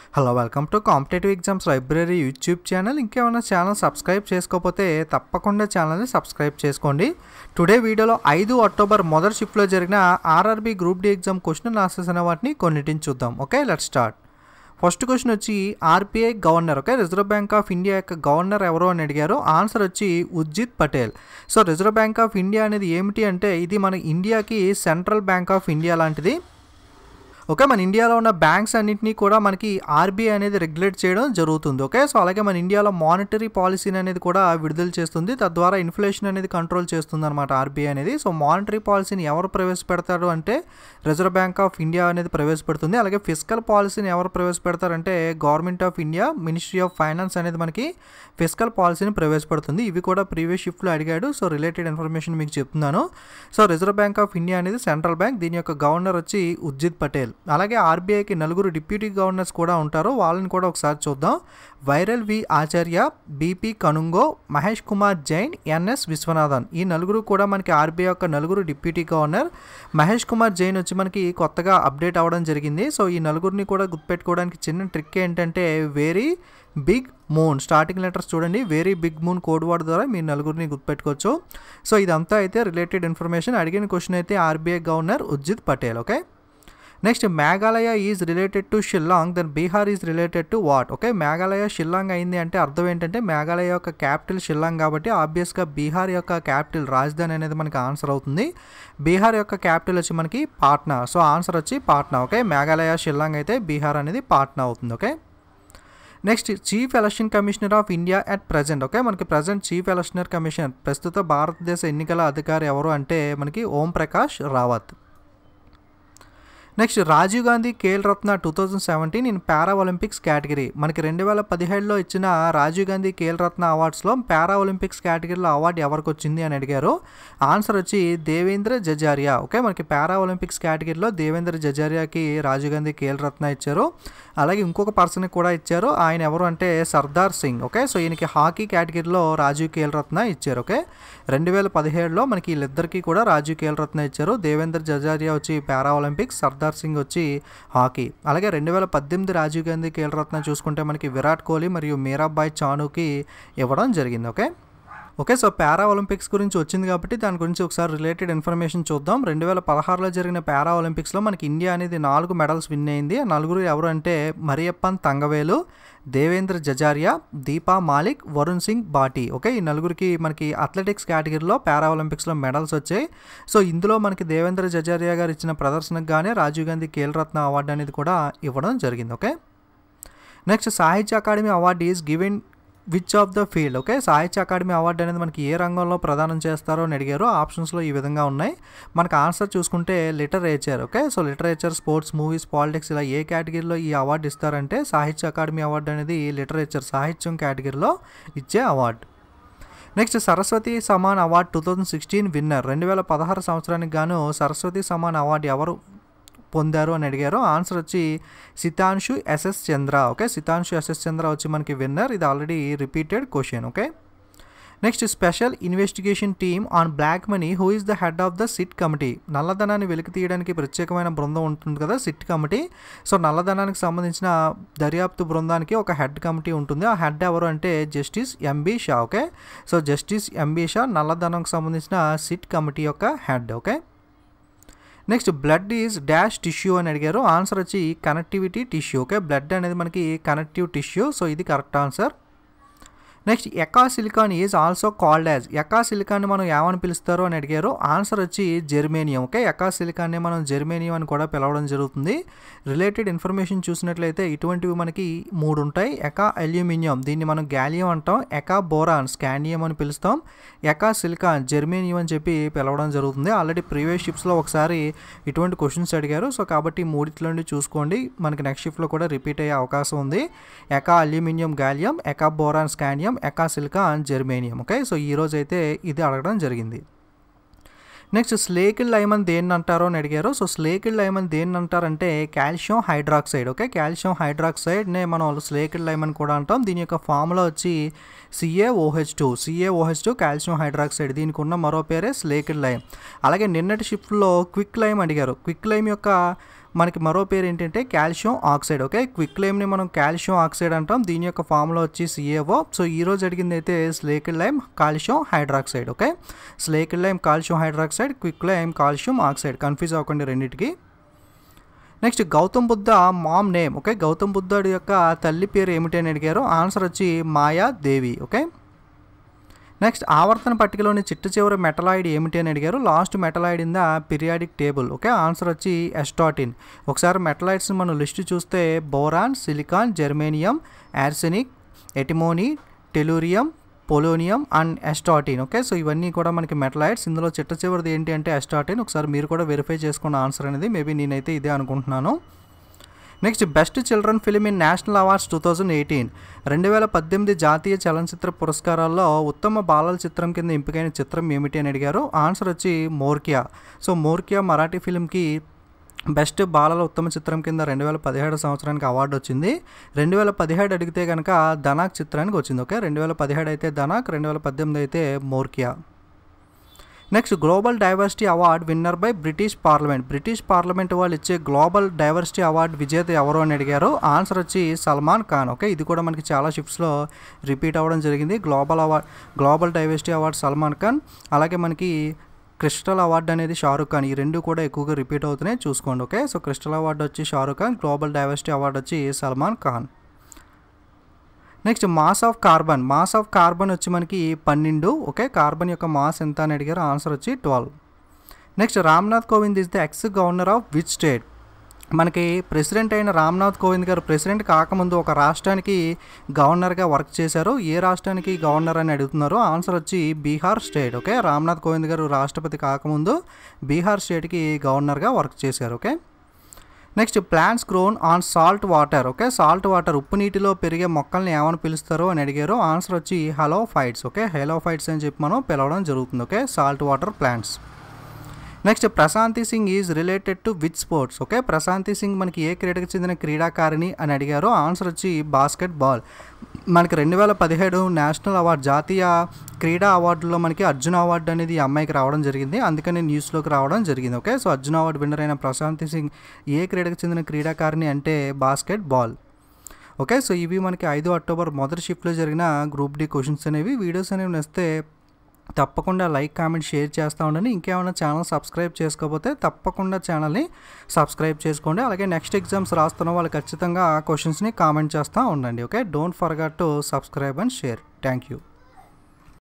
hello welcome to competitive exams library YouTube channel ఇంకేమైనా channel subscribe చేసుకోకపోతే తప్పకుండా ఛానల్ని సబ్స్క్రైబ్ చేసుకోండి టుడే వీడియోలో ఐదు అక్టోబర్ మొదటి షిఫ్ట్లో జరిగిన RRB group D exam question answers అనే వాటిని కొన్నిటిని చూద్దాం okay let start first question వచ్చి RBI governor okay reserve bank of India యొక్క గవర్నర్ ఎవరు అని అడిగారు ఆన్సర్ వచ్చి Urjit Patel so reserve bank of India అనేది ఏమిటి అంటే ఇది మన ఇండియాకి సెంట్రల్ బ్యాంక్ ఆఫ్ ఇండియా లాంటిది ఓకే మన ఇండియాలో ఉన్న బ్యాంక్స్ అన్నింటినీ కూడా మనకి ఆర్బీఐ అనేది రెగ్యులేట్ చేయడం జరుగుతుంది ఓకే సో అలాగే మన ఇండియాలో మానిటరీ పాలసీని అనేది కూడా విడుదల చేస్తుంది తద్వారా ఇన్ఫ్లేషన్ అనేది కంట్రోల్ చేస్తుంది అనమాట ఆర్బీఐ అనేది సో మానిటరీ పాలసీని ఎవరు ప్రవేశపెడతారు అంటే రిజర్వ్ బ్యాంక్ ఆఫ్ ఇండియా అనేది ప్రవేశపెడుతుంది అలాగే ఫిజికల్ పాలసీని ఎవరు ప్రవేశపెడతారంటే government of India ministry of finance అనేది మనకి ఫిజికల్ పాలసీని ప్రవేశపెడుతుంది ఇవి కూడా ప్రీవియస్ షిఫ్ట్లో అడిగాడు సో రిలేటెడ్ ఇన్ఫర్మేషన్ మీకు చెప్తున్నాను so reserve bank of India అనేది సెంట్రల్ బ్యాంక్ దీని యొక్క గవర్నర్ వచ్చి ఉజ్జిత్ పటేల్ అలాగే ఆర్బీఐకి నలుగురు డిప్యూటీ గవర్నర్స్ కూడా ఉంటారు వాళ్ళని కూడా ఒకసారి చూద్దాం Viral V Acharya BP Kanungo Mahesh Kumar Jain NS Viswanathan ఈ నలుగురు కూడా మనకి ఆర్బీఐ యొక్క నలుగురు డిప్యూటీ గవర్నర్ మహేష్ కుమార్ జైన్ వచ్చి మనకి కొత్తగా అప్డేట్ అవ్వడం జరిగింది సో ఈ నలుగురిని కూడా గుర్తుపెట్టుకోవడానికి చిన్న ట్రిక్ ఏంటంటే very big moon starting letters చూడండి very big moon code word ద్వారా మీరు నలుగురిని గుర్తుపెట్టుకోవచ్చు సో ఇదంతా అయితే రిలేటెడ్ ఇన్ఫర్మేషన్ అడిగిన క్వశ్చన్ అయితే RBI governor Urjit Patel okay next Meghalaya is related to Shillong then Bihar is related to what okay Meghalaya Shillong అయింది అంటే అర్థం ఏంటంటే మేఘాలయ యొక్క క్యాపిటల్ షిల్లాంగ్ కాబట్టి ఆబ్వియస్గా బీహార్ యొక్క క్యాపిటల్ రాజధాని అనేది మనకి ఆన్సర్ అవుతుంది బీహార్ యొక్క క్యాపిటల్ వచ్చి మనకి పాట్నా సో ఆన్సర్ వచ్చి పాట్నా ఓకే మేఘాలయ షిల్లాంగ్ అయితే బీహార్ అనేది పాట్నా అవుతుంది okay next chief election commissioner of India at present okay మనకి ప్రజెంట్ చీఫ్ ఎలక్షనర్ కమిషనర్ ప్రస్తుత భారతదేశ ఎన్నికల అధికారి ఎవరు అంటే మనకి Om Prakash Rawat next Rajiv Gandhi Khel Ratna two thousand seventeen in para Olympics category మనకి రెండు వేల పదిహేడులో ఇచ్చిన రాజీవ్ గాంధీ ఖేల్ రత్న అవార్డ్స్లో పారా ఒలింపిక్స్ కేటగిరీలో అవార్డు ఎవరికి వచ్చింది అని అడిగారు ఆన్సర్ వచ్చి దేవేంద్ర జజారియా ఓకే మనకి పారా ఒలింపిక్స్ కేటగిరీలో దేవేంద్ర జజారియాకి రాజీవ్ గాంధీ ఖేల్ రత్న ఇచ్చారు అలాగే ఇంకొక పర్సన్కి కూడా ఇచ్చారు ఆయన ఎవరు అంటే సర్దార్ సింగ్ ఓకే సో ఈయనకి హాకీ కేటగిరీలో రాజీవ్ ఖేల్ రత్న ఇచ్చారు ఓకే రెండు వేల పదిహేడులో మనకి వీళ్ళిద్దరికీ కూడా రాజీవ్ ఖేల్ రత్న ఇచ్చారు దేవేంద్ర జజారియా వచ్చి పారా ఒలింపిక్స్ సర్దార్ సింగ్ వచ్చి హాకీ అలాగే రెండు వేల పద్దెనిమిది రాజీవ్ గాంధీ ఖేల్ రత్న చూసుకుంటే మనకి విరాట్ కోహ్లీ మరియు మీరాబాయ్ చానుకి ఇవ్వడం జరిగింది okay okay so para Olympics గురించి వచ్చింది కాబట్టి దాని గురించి ఒకసారి రిలేటెడ్ ఇన్ఫర్మేషన్ చూద్దాం రెండు వేల పదహారులో జరిగిన పారా ఒలింపిక్స్లో మనకి ఇండియా అనేది నాలుగు మెడల్స్ విన్ అయింది నలుగురు ఎవరు అంటే మరియప్పన్ తంగవేలు దేవేంద్ర జజారియా దీపా మాలిక్ వరుణ్ సింగ్ బాటి ఓకే ఈ నలుగురికి మనకి అథ్లెటిక్స్ కేటగిరీలో పారా ఒలింపిక్స్లో మెడల్స్ వచ్చాయి సో ఇందులో మనకి దేవేంద్ర జజారియా గారు ఇచ్చిన ప్రదర్శనకు గానే రాజీవ్ గాంధీ ఖేల్ రత్న అవార్డు అనేది కూడా ఇవ్వడం జరిగింది okay next Sahitya Akademi award is given which of the field okay Sahitya Akademi award అనేది మనకి ఏ రంగంలో ప్రదానం చేస్తారో అని అడిగారు ఆప్షన్స్లో ఈ విధంగా ఉన్నాయి మనకు ఆన్సర్ చూసుకుంటే literature okay so literature sports movies politics ఇలా ఏ కేటగిరీలో ఈ అవార్డు ఇస్తారంటే సాహిత్య అకాడమీ అవార్డు అనేది లిటరేచర్ సాహిత్యం కేటగిరీలో ఇచ్చే award next Saraswati Samman award two thousand sixteen winner రెండు వేల పదహారు సంవత్సరానికి గాను సరస్వతి సమాన్ అవార్డు ఎవరు పొందారు అని అడిగారు ఆన్సర్ వచ్చి Sitanshu SS Chandra okay Sitanshu SS Chandra వచ్చి మనకి విన్నర్ ఇది already repeated question okay next special investigation team on black money who is the head of the SIT committee నల్లధనాన్ని వెలికి తీయడానికి ప్రత్యేకమైన బృందం ఉంటుంది కదా సిట్ కమిటీ సో నల్లధనానికి సంబంధించిన దర్యాప్తు బృందానికి ఒక హెడ్ కమిటీ ఉంటుంది ఆ హెడ్ ఎవరు అంటే justice MB Shah okay so justice MB Shah నల్లధనంకి సంబంధించిన సిట్ కమిటీ యొక్క head okay next blood is dash tissue అని అడిగారు ఆన్సర్ వచ్చి కనెక్టివిటీ టిష్యూ ఓకే బ్లడ్ అనేది మనకి కనెక్టివ్ టిష్యూ సో ఇది correct answer next eka silicon is also called as eka సిలికాన్ని మనం ఏమని పిలుస్తారు అని అడిగారు ఆన్సర్ వచ్చి జెర్మేనియం ఓకే ఎకా సిలికాన్ని మనం జెర్మేనియం అని కూడా పిలవడం జరుగుతుంది రిలేటెడ్ ఇన్ఫర్మేషన్ చూసినట్లయితే ఇటువంటివి మనకి మూడు ఉంటాయి ఎకా అల్యూమినియం దీన్ని మనం గ్యాలియం అంటాం ఎకా బోరాన్ స్కానియం అని పిలుస్తాం ఎకా సిలికాన్ జెర్మేనియం అని చెప్పి పిలవడం జరుగుతుంది ఆల్రెడీ ప్రీవియస్ షిప్స్లో ఒకసారి ఇటువంటి క్వశ్చన్స్ అడిగారు సో కాబట్టి మూడిట్లో నుండి చూసుకోండి మనకి నెక్స్ట్ షిఫ్ట్లో కూడా రిపీట్ అయ్యే అవకాశం ఉంది eka aluminium gallium eka boron scandium eka silicon germanium okay so ఈరోజు అయితే ఇది అడగడం జరిగింది నెక్స్ట్ స్లేకిల్ లైమన్ దేన్ని అంటారో అని అడిగారు సో స్లేకిల్ లైమన్ దేన్ని అంటారంటే కాల్షియం హైడ్రాక్సైడ్ ఓకే కాల్షియం హైడ్రాక్సైడ్నే మనం స్లేకిల్ లైమన్ కూడా అంటాం దీని యొక్క ఫార్ములా వచ్చి CAOH two CAOH two calcium hydroxide దీనికి ఉన్న మరో పేరే స్లేకిల్ లైమ్ అలాగే నిన్నటి షిఫ్ట్లో క్విక్ లైమ్ అడిగారు క్విక్ లైమ్ యొక్క మనకి మరో పేరు ఏంటంటే కాల్షియం ఆక్సైడ్ ఓకే క్విక్ లైమ్ని మనం కాల్షియం ఆక్సైడ్ అంటాం దీని యొక్క ఫామ్లో వచ్చి సిఏఓ సో ఈరోజు అడిగింది అయితే slaked lime calcium hydroxide okay slaked lime calcium hydroxide quicklime calcium oxide confuse అవ్వకండి రెండింటికి next Gautam Buddha mom name okay Gautam బుద్ధుడి యొక్క తల్లి పేరు ఏమిటి అని అడిగారు ఆన్సర్ వచ్చి మాయా దేవి ఓకే నెక్స్ట్ ఆవర్తన పట్టికలోని చిట్ట చివరి మెటలాయిడ్ ఏమిటి అని అడిగారు last metalloid in the periodic table okay answer వచ్చి ఎస్టాటిన్ ఒకసారి మెటలాయిడ్స్ మనం లిస్ట్ చూస్తే boron silicon germanium arsenic antimony tellurium polonium and astatine okay so ఇవన్నీ కూడా మనకి మెటలాయిడ్స్ ఇందులో చిట్ట చివరిది ఏంటి అంటే ఎస్టాటిన్ ఒకసారి మీరు కూడా వెరిఫై చేసుకున్న ఆన్సర్ అనేది మేబీ నేనైతే ఇదే అనుకుంటున్నాను next best children film in national awards two thousand eighteen రెండు వేల పద్దెనిమిది జాతీయ చలనచిత్ర పురస్కారాల్లో ఉత్తమ బాలల చిత్రం కింద ఎంపికైన చిత్రం ఏమిటి అని అడిగారు ఆన్సర్ వచ్చి మోర్కియా సో మోర్కియా మరాఠీ ఫిలింకి బెస్ట్ బాలల ఉత్తమ చిత్రం కింద రెండు వేల పదిహేడు సంవత్సరానికి అవార్డు వచ్చింది రెండు వేల పదిహేడు అడిగితే కనుక ధనాక్ చిత్రానికి వచ్చింది ఓకే రెండు వేల పదిహేడు అయితే ధనాక్ రెండు వేల పద్దెనిమిది అయితే Mhorkya next global diversity award winner by British parliament British parliament వాళ్ళు ఇచ్చే గ్లోబల్ డైవర్సిటీ అవార్డ్ విజేత ఎవరు అని అడిగారు ఆన్సర్ వచ్చి సల్మాన్ ఖాన్ ఓకే ఇది కూడా మనకి చాలా షిఫ్ట్స్లో రిపీట్ అవ్వడం జరిగింది global award global diversity award Salman Khan అలాగే మనకి క్రిస్టల్ అవార్డు అనేది షారుఖ్ ఖాన్ ఈ రెండు కూడా ఎక్కువగా రిపీట్ అవుతున్నాయి చూసుకోండి ఓకే సో క్రిస్టల్ అవార్డు వచ్చి Shahrukh Khan global diversity award వచ్చి Salman Khan next mass of carbon mass of carbon వచ్చి మనకి పన్నెండు ఓకే కార్బన్ యొక్క మాస్ ఎంత అని అడిగారు ఆన్సర్ వచ్చి twelve next Ramnath Kovind is the ex governor of which state మనకి ప్రెసిడెంట్ అయిన రామ్నాథ్ కోవింద్ గారు ప్రెసిడెంట్ కాకముందు ఒక రాష్ట్రానికి గవర్నర్గా వర్క్ చేశారు ఏ రాష్ట్రానికి గవర్నర్ అని అడుగుతున్నారు ఆన్సర్ వచ్చి బీహార్ స్టేట్ ఓకే రామ్నాథ్ కోవింద్ గారు రాష్ట్రపతి కాకముందు బీహార్ స్టేట్కి గవర్నర్గా వర్క్ చేశారు okay next plants grown on salt water okay salt water ఉప్పు నీటిలో పెరిగే మొక్కల్ని ఏమని పిలుస్తారు అని అడిగారు ఆన్సర్ వచ్చి హలోఫైట్స్ ఓకే హెలోఫైట్స్ అని చెప్పి మనం పిలవడం జరుగుతుంది okay salt water plants next Prashanti Singh is related to which sports okay Prashanti Singh మనకి ఏ క్రీడకు చెందిన క్రీడాకారిణి అని అడిగారు ఆన్సర్ వచ్చి బాస్కెట్ బాల్ మనకి రెండు వేల పదిహేడు నేషనల్ అవార్డ్ జాతీయ క్రీడా అవార్డులో మనకి అర్జున్ అవార్డు అనేది ఈ అమ్మాయికి రావడం జరిగింది అందుకని న్యూస్లోకి రావడం జరిగింది okay so Arjun award winner అయిన ప్రశాంతి సింగ్ ఏ క్రీడకు చెందిన క్రీడాకారిణి అంటే బాస్కెట్ బాల్ ఓకే సో ఇవి మనకి ఐదు అక్టోబర్ మొదటి షిఫ్ట్లో జరిగిన గ్రూప్ డి క్వశ్చన్స్ అనేవి వీడియోస్ అనేవి నచ్చితే తప్పకుండా లైక్ కామెంట్ షేర్ చేస్తూ ఉండండి ఇంకేమైనా ఛానల్ సబ్స్క్రైబ్ చేసుకోకపోతే తప్పకుండా ఛానల్ని సబ్స్క్రైబ్ చేసుకోండి అలాగే నెక్స్ట్ ఎగ్జామ్స్ రాస్తున్న వాళ్ళు ఖచ్చితంగా ఆ క్వశ్చన్స్ని కామెంట్ చేస్తూ ఉండండి okay don't forget to subscribe and share thank you